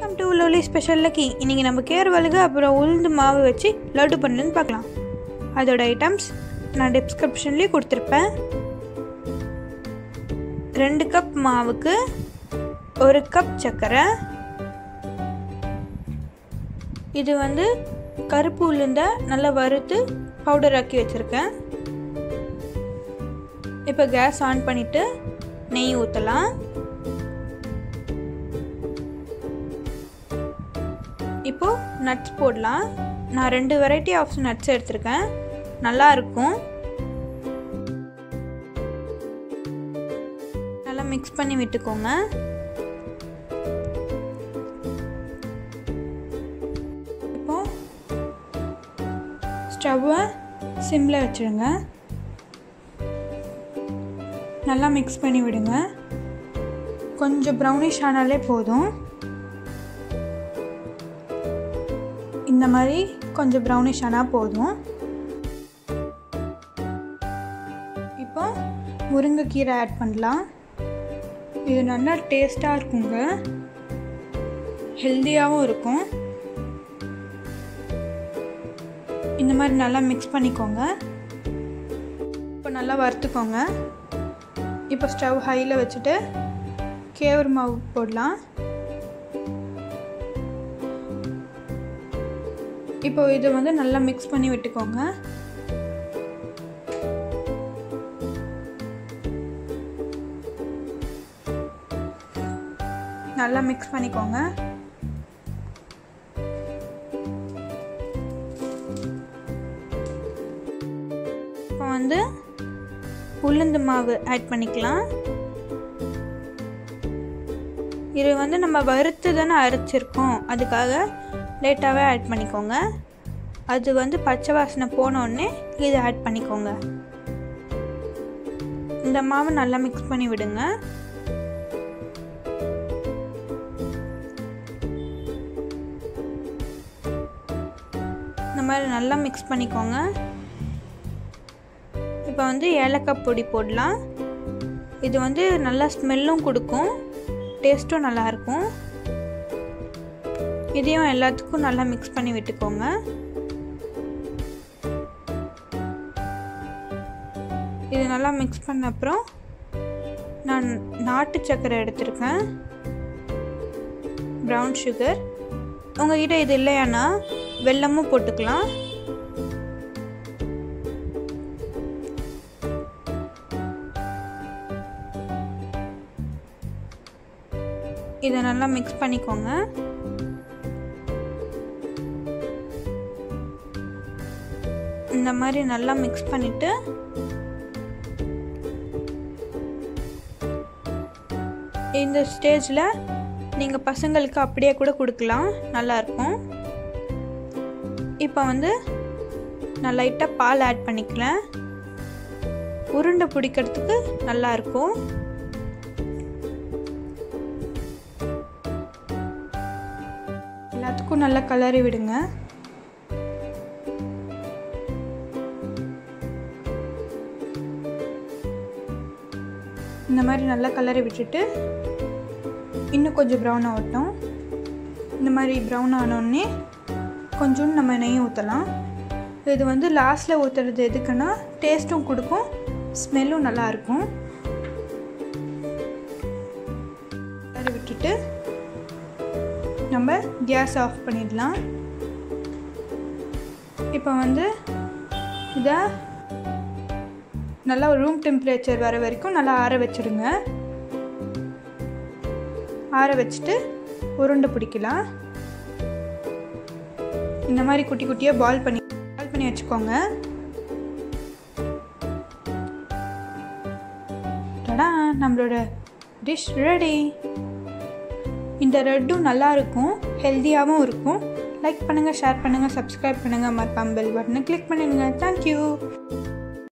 welcome to லோலி special lucky இன்றைக்கி நம்ம கேர்வலுக்கு அப்புறம் உளுந்து மாவு வச்சு லட்டு பண்ணுன்னு பார்க்கலாம் அதோட ஐட்டம்ஸ் நான் டிஸ்கிரிப்ஷன்லேயும் கொடுத்துருப்பேன் ரெண்டு கப் மாவுக்கு ஒரு கப் சர்க்கரை இது வந்து கருப்பு உளுந்த நல்லா வறுத்து பவுடர் ஆக்கி வச்சுருக்கேன் இப்போ கேஸ் ஆன் பண்ணிவிட்டு நெய் ஊற்றலாம் இப்போது நட்ஸ் போடலாம் நான் ரெண்டு வெரைட்டி ஆஃப் நட்ஸ் எடுத்திருக்கேன் நல்லா இருக்கும் நல்லா மிக்ஸ் பண்ணி விட்டுக்கோங்க இப்போ ஸ்டவ்வை சிம்மில் வச்சுருங்க நல்லா மிக்ஸ் பண்ணி விடுங்க கொஞ்சம் ப்ரௌனிஷ் ஆனாலே போதும் இந்த மாதிரி கொஞ்சம் ப்ரௌனிஷ் ஆனால் போதும் இப்போ முருங்கைக்கீரை ஆட் பண்ணலாம் இது நல்லா டேஸ்ட்டாக இருக்குங்க ஹெல்த்தியாகவும் இருக்கும் இந்த மாதிரி நல்லா மிக்ஸ் பண்ணிக்கோங்க இப்போ நல்லா வறுத்துக்கோங்க இப்போ ஸ்டவ் ஹையில் வச்சுட்டு கேவர் மாவு போடலாம் இப்போ இது வந்து நல்லா மிக்ஸ் பண்ணி விட்டுக்கோங்க நல்லா மிக்ஸ் பண்ணிக்கோங்க இப்போ வந்து உளுந்து மாவு ஆட் பண்ணிக்கலாம் இது வந்து நம்ம வறுத்து தானே அரைச்சிருக்கோம் அதுக்காக லேட்டாகவே ஆட் பண்ணிக்கோங்க அது வந்து பச்சை வாசனை போனோடனே இதை ஆட் பண்ணிக்கோங்க இந்த மாவு நல்லா மிக்ஸ் பண்ணி விடுங்க இந்த மாதிரி நல்லா மிக்ஸ் பண்ணிக்கோங்க இப்போ வந்து ஏலக்காய் பொடி போடலாம் இது வந்து நல்லா ஸ்மெல்லும் கொடுக்கும் டேஸ்ட்டும் நல்லாயிருக்கும் இதையும் எல்லாத்துக்கும் நல்லா மிக்ஸ் பண்ணி விட்டுக்கோங்க இது நல்லா மிக்ஸ் பண்ண அப்புறம் நான் நாட்டு சர்க்கரை எடுத்திருக்கேன் ப்ரௌன் சுகர் உங்ககிட்ட இது இல்லையானா வெல்லமும் போட்டுக்கலாம் இதை நல்லா மிக்ஸ் பண்ணிக்கோங்க இந்த மாதிரி நல்லா மிக்ஸ் பண்ணிவிட்டு இந்த ஸ்டேஜில் நீங்கள் பசங்களுக்கு அப்படியே கூட கொடுக்கலாம் நல்லாயிருக்கும் இப்போ வந்து நான் லைட்டாக பால் ஆட் பண்ணிக்கிறேன் உருண்டை பிடிக்கிறதுக்கு நல்லாயிருக்கும் எல்லாத்துக்கும் நல்லா கலரி விடுங்க இந்த மாதிரி நல்லா கலரி விட்டுட்டு இன்னும் கொஞ்சம் ப்ரௌன் ஆகட்டும் இந்த மாதிரி ப்ரௌன் ஆனோடனே கொஞ்சோண்டு நம்ம நெய் ஊற்றலாம் இது வந்து லாஸ்ட்டில் ஊற்றுறது எதுக்குன்னா டேஸ்ட்டும் கொடுக்கும் ஸ்மெல்லும் நல்லாயிருக்கும் கலரி விட்டுட்டு நம்ம கேஸ் ஆஃப் பண்ணிடலாம் இப்போ வந்து இதை நல்லா ரூம் டெம்பரேச்சர் வர வரைக்கும் நல்லா ஆற வச்சுடுங்க ஆற வச்சுட்டு உருண்டை பிடிக்கலாம் இந்த மாதிரி குட்டி குட்டியாக பால் பண்ணி பால் பண்ணி வச்சுக்கோங்க டடா நம்மளோட டிஷ் ரெடி இந்த ரெட்டும் நல்லா இருக்கும் ஹெல்த்தியாகவும் இருக்கும் லைக் பண்ணுங்கள் ஷேர் பண்ணுங்கள் சப்ஸ்கிரைப் பண்ணுங்கள் மறக்காம பெல் பட்டனை கிளிக் பண்ணிடுங்க தேங்க்யூ